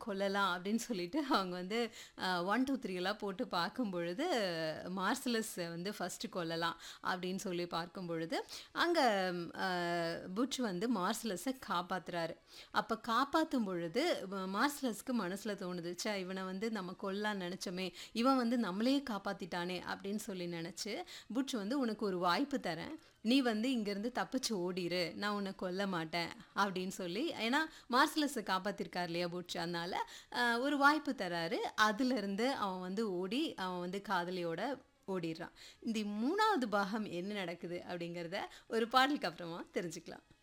கொல்லலாம் அப்படின்னு சொல்லிட்டு அவங்க வந்து ஒன் டூ த்ரீலாம் போட்டு பார்க்கும் பொழுது மார்சலஸை வந்து ஃபஸ்ட்டு கொல்லலாம் அப்படின்னு சொல்லி பார்க்கும் பொழுது அங்கே புட்ச் வந்து மார்சலஸை காப்பாத்துறாரு அப்போ காப்பாற்றும் பொழுது வ- மார்சலஸ்க்கு மனசில் தோணுது ச்சே இவனை வந்து நம்ம கொல்லலாம்னு நினச்சோமே இவன் வந்து நம்மளையே காப்பாற்றிட்டானே அப்படின்னு சொல்லி நினச்சி புட்ச் வந்து உனக்கு ஒரு வாய்ப்பு தரேன் நீ வந்து இங்கேருந்து தப்பிச்சு ஓடிரு நான் உன்னை கொல்ல மாட்டேன் அப்படின்னு சொல்லி ஏன்னா மார்சலஸை காப்பாற்றிருக்கார் இல்லையா புட்ச் அதனால அஹ், ஒரு வாய்ப்பு தராரு அதுலேருந்து அவன் வந்து ஓடி அவன் வந்து காதலியோட ஓடிடுறான் இந்த மூணாவது பாகம் என்ன நடக்குது அப்படிங்கிறத ஒரு பாடலுக்கு அப்புறமா தெரிஞ்சுக்கலாம்